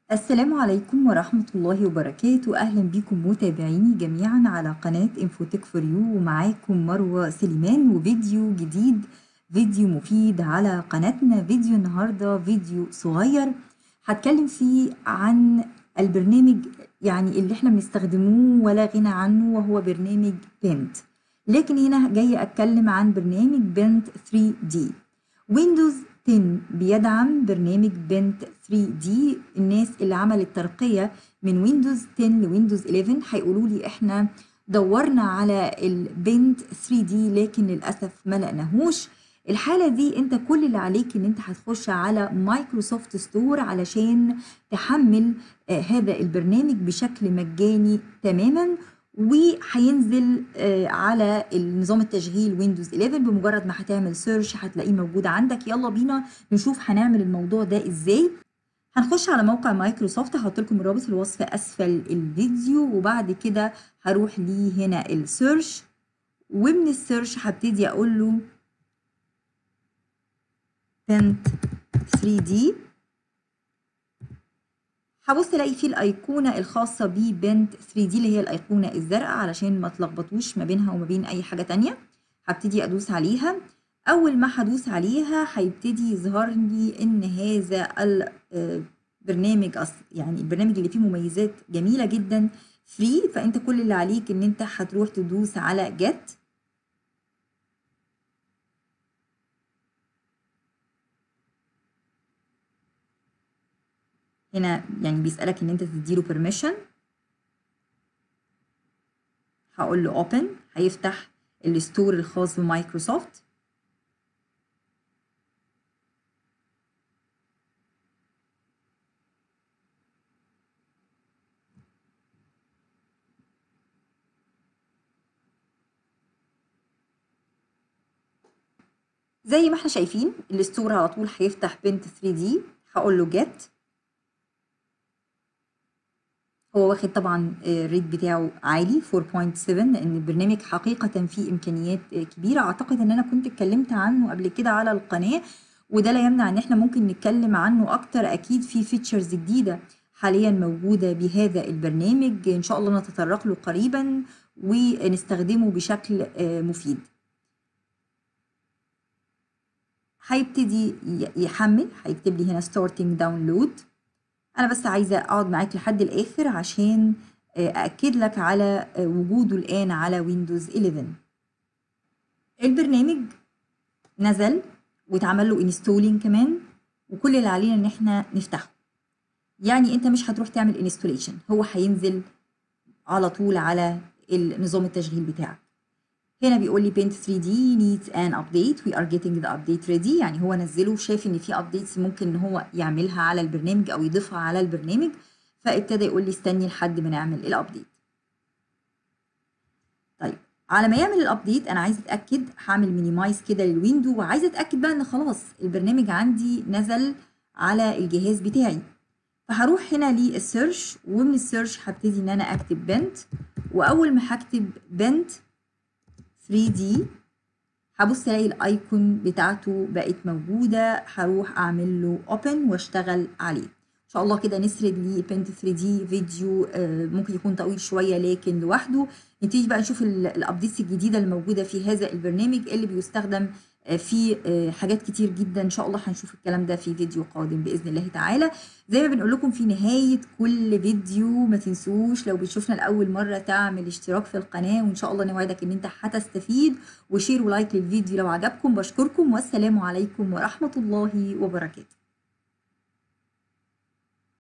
السلام عليكم ورحمة الله وبركاته أهلا بكم متابعيني جميعا على قناة انفوتك فور يو ومعاكم مروة سليمان وفيديو جديد فيديو مفيد على قناتنا فيديو النهاردة فيديو صغير هتكلم فيه عن البرنامج يعني اللي احنا بنستخدموه ولا غنى عنه وهو برنامج بنت لكن هنا جاي اتكلم عن برنامج بنت 3D ويندوز 10 بيدعم برنامج بنت 3D الناس اللي عملت ترقية من ويندوز 10 لويندوز 11 هيقولوا لي احنا دورنا على البنت 3D لكن للأسف ما لقناهوش الحالة دي انت كل اللي عليك ان انت هتخش على مايكروسوفت ستور علشان تحمل آه هذا البرنامج بشكل مجاني تماما وهينزل آه على النظام التشغيل ويندوز 11 بمجرد ما هتعمل سيرش هتلاقيه موجود عندك يلا بينا نشوف هنعمل الموضوع ده ازاي هنخش على موقع مايكروسوفت هحط لكم الرابط في الوصف اسفل الفيديو وبعد كده هروح لي هنا السيرش ومن السيرش هبتدي اقول له بنت 3D هبص الاقي فيه الايقونه الخاصه ببنت 3 دي اللي هي الايقونه الزرقاء علشان ما تلخبطوش ما بينها وما بين اي حاجه تانية هبتدي ادوس عليها اول ما هدوس عليها هيبتدي يظهر لي ان هذا البرنامج يعني البرنامج اللي فيه مميزات جميله جدا فري فانت كل اللي عليك ان انت هتروح تدوس على جيت هنا يعني بيسألك ان انت تديله permission هقول له open هيفتح الستور الخاص بمايكروسوفت زي ما احنا شايفين الستور على طول هيفتح بنت 3 دي هقول له get هو واخد طبعا الريت بتاعه عالي 4.7 لان البرنامج حقيقه فيه امكانيات كبيره اعتقد ان انا كنت اتكلمت عنه قبل كده على القناه وده لا يمنع ان احنا ممكن نتكلم عنه اكتر اكيد في فيتشرز جديده حاليا موجوده بهذا البرنامج ان شاء الله نتطرق له قريبا ونستخدمه بشكل مفيد هيبتدي يحمل هيكتب لي هنا starting download انا بس عايزه اقعد معاك لحد الاخر عشان ااكد لك على وجوده الان على ويندوز 11 البرنامج نزل واتعمل له انستولينج كمان وكل اللي علينا ان احنا نفتحه يعني انت مش هتروح تعمل انستوليشن هو هينزل على طول على النظام التشغيل بتاعك هنا بيقول لي Paint 3D needs an update we are getting the update ready يعني هو نزله وشاف ان في updates ممكن ان هو يعملها على البرنامج او يضيفها على البرنامج فابتدى يقول لي استني لحد ما نعمل الابديت طيب على ما يعمل الابديت انا عايزه اتاكد هعمل مينيمايز كده للويندو وعايزه اتاكد بقى ان خلاص البرنامج عندي نزل على الجهاز بتاعي فهروح هنا للسيرش ومن السيرش هبتدي ان انا اكتب بنت واول ما هكتب بنت 3D هبص الاقي الايكون بتاعته بقت موجوده هروح اعمل له open واشتغل عليه ان شاء الله كده نسرد لي بنت 3D فيديو ممكن يكون طويل شويه لكن لوحده نبتدي بقى نشوف الابديتس الجديده الموجوده في هذا البرنامج اللي بيستخدم في حاجات كتير جدا ان شاء الله هنشوف الكلام ده في فيديو قادم باذن الله تعالى زي ما بنقول لكم في نهايه كل فيديو ما تنسوش لو بتشوفنا لاول مره تعمل اشتراك في القناه وان شاء الله نوعدك ان انت هتستفيد وشير ولايك للفيديو لو عجبكم بشكركم والسلام عليكم ورحمه الله وبركاته